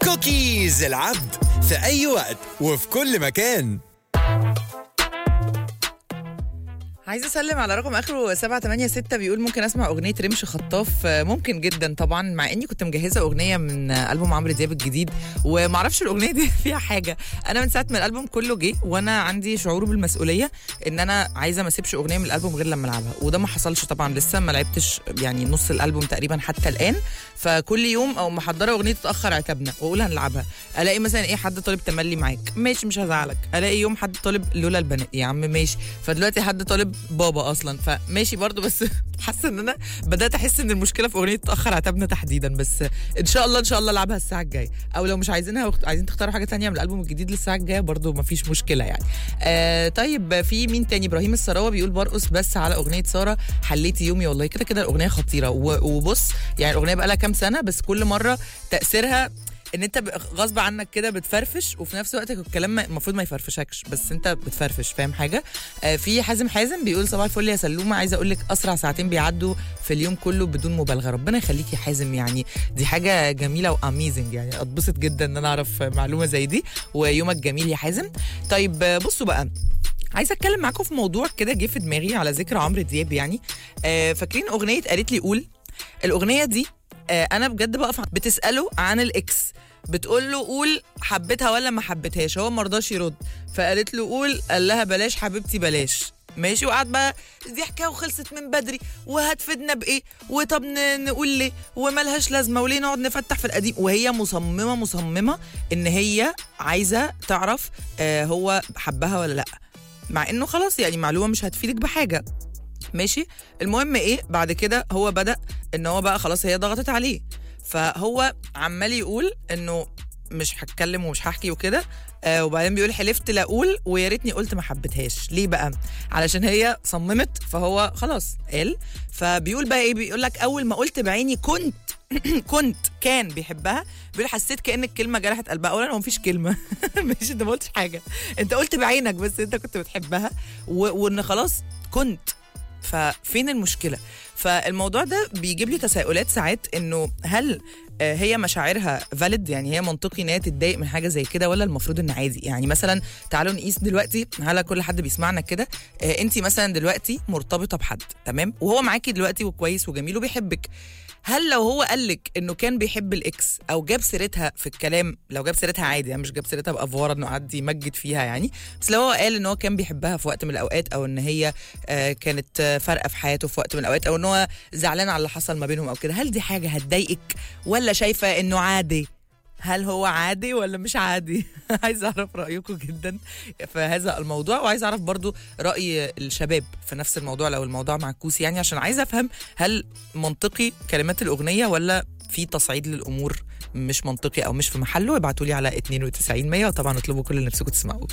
كوكيز العبد في أي وقت وفي كل مكان عايزه اسلم على رقم اخره 786 بيقول ممكن اسمع اغنيه رمش خطاف آه، ممكن جدا طبعا مع اني كنت مجهزه اغنيه من آه، البوم عمرو دياب الجديد ومعرفش الاغنيه دي فيها حاجه انا من ساعه ما الالبوم كله جه وانا عندي شعور بالمسؤوليه ان انا عايزه ما اسيبش اغنيه من الالبوم غير لما العبها وده ما حصلش طبعا لسه ما لعبتش يعني نص الالبوم تقريبا حتى الان فكل يوم او محضره اغنيه تتاخر عتابنا واقول هنلعبها الاقي مثلا ايه حد طالب تملي معاك ماشي مش هزعلك الاقي يوم حد طالب لولا البنات يا عم ماشي فدلوقتي حد طالب بابا اصلا فماشي برضو بس حاسه ان انا بدات احس ان المشكله في اغنيه تاخر عتابنا تحديدا بس ان شاء الله ان شاء الله العبها الساعه الجايه او لو مش عايزينها وخ- عايزين تختاروا حاجه تانية من الالبوم الجديد للساعه الجايه برضو مفيش مشكله يعني آه طيب في مين تاني ابراهيم السراوه بيقول برقص بس على اغنيه ساره حليتي يومي والله كده كده الاغنيه خطيره و- وبص يعني الاغنيه بقى لها كام سنه بس كل مره تاثيرها ان انت ب- غصب عنك كده بتفرفش وفي نفس الوقت الكلام ما- المفروض ما يفرفشكش بس انت بتفرفش فاهم حاجه آه في حازم حازم بيقول صباح الفل يا سلومه عايزه اقول لك اسرع ساعتين بيعدوا في اليوم كله بدون مبالغه ربنا يخليك يا حازم يعني دي حاجه جميله واميزنج يعني اتبسط جدا ان انا اعرف معلومه زي دي ويومك جميل يا حازم طيب آه، بصوا بقى عايزه اتكلم معاكم في موضوع كده جه في دماغي على ذكر عمرو دياب يعني آه فاكرين اغنيه قالت لي قول الاغنيه دي آه انا بجد بقف بتساله عن الاكس بتقول له قول حبيتها ولا ما حبيتهاش هو ما رضاش يرد فقالت له قول قال لها بلاش حبيبتي بلاش ماشي وقعد بقى دي حكايه وخلصت من بدري وهتفيدنا بايه وطب ن- نقول ليه وملهاش لازمه وليه نقعد نفتح في القديم وهي مصممه مصممه ان هي عايزه تعرف آه هو حبها ولا لا مع انه خلاص يعني معلومه مش هتفيدك بحاجه ماشي المهم ايه بعد كده هو بدا ان هو بقى خلاص هي ضغطت عليه فهو عمال يقول انه مش هتكلم ومش هحكي وكده آه وبعدين بيقول حلفت لا اقول ويا ريتني قلت ما حبيتهاش ليه بقى علشان هي صممت فهو خلاص قال فبيقول بقى ايه بيقول لك اول ما قلت بعيني كنت كنت كان بيحبها بيقول حسيت كان الكلمه جرحت قلبها اولا هو مفيش كلمه ماشي انت ما قلتش حاجه انت قلت بعينك بس انت كنت بتحبها و... وان خلاص كنت ففين المشكله فالموضوع ده بيجيب لي تساؤلات ساعات انه هل آه، هي مشاعرها فاليد يعني هي منطقي ان هي تتضايق من حاجه زي كده ولا المفروض ان عادي يعني مثلا تعالوا نقيس دلوقتي على كل حد بيسمعنا كده انت مثلا دلوقتي مرتبطه بحد تمام وهو معاكي دلوقتي وكويس وجميل وبيحبك هل لو هو قال لك انه كان بيحب الاكس او جاب سيرتها في الكلام لو جاب سيرتها عادي يعني مش جاب سيرتها بافواره انه قعد يمجد فيها يعني بس لو هو قال ان هو كان بيحبها في وقت من الاوقات او ان هي آه، كانت آه، فارقه في حياته في وقت من الاوقات او ان هو زعلان على اللي حصل ما بينهم او كده هل دي حاجه هتضايقك ولا شايفه انه عادي هل هو عادي ولا مش عادي عايز اعرف رايكم جدا في هذا الموضوع وعايز اعرف برضو راي الشباب في نفس الموضوع لو الموضوع معكوس يعني عشان عايز افهم هل منطقي كلمات الاغنيه ولا في تصعيد للامور مش منطقي او مش في محله ابعتوا لي على 92 100 وطبعا اطلبوا كل اللي نفسكم تسمعوه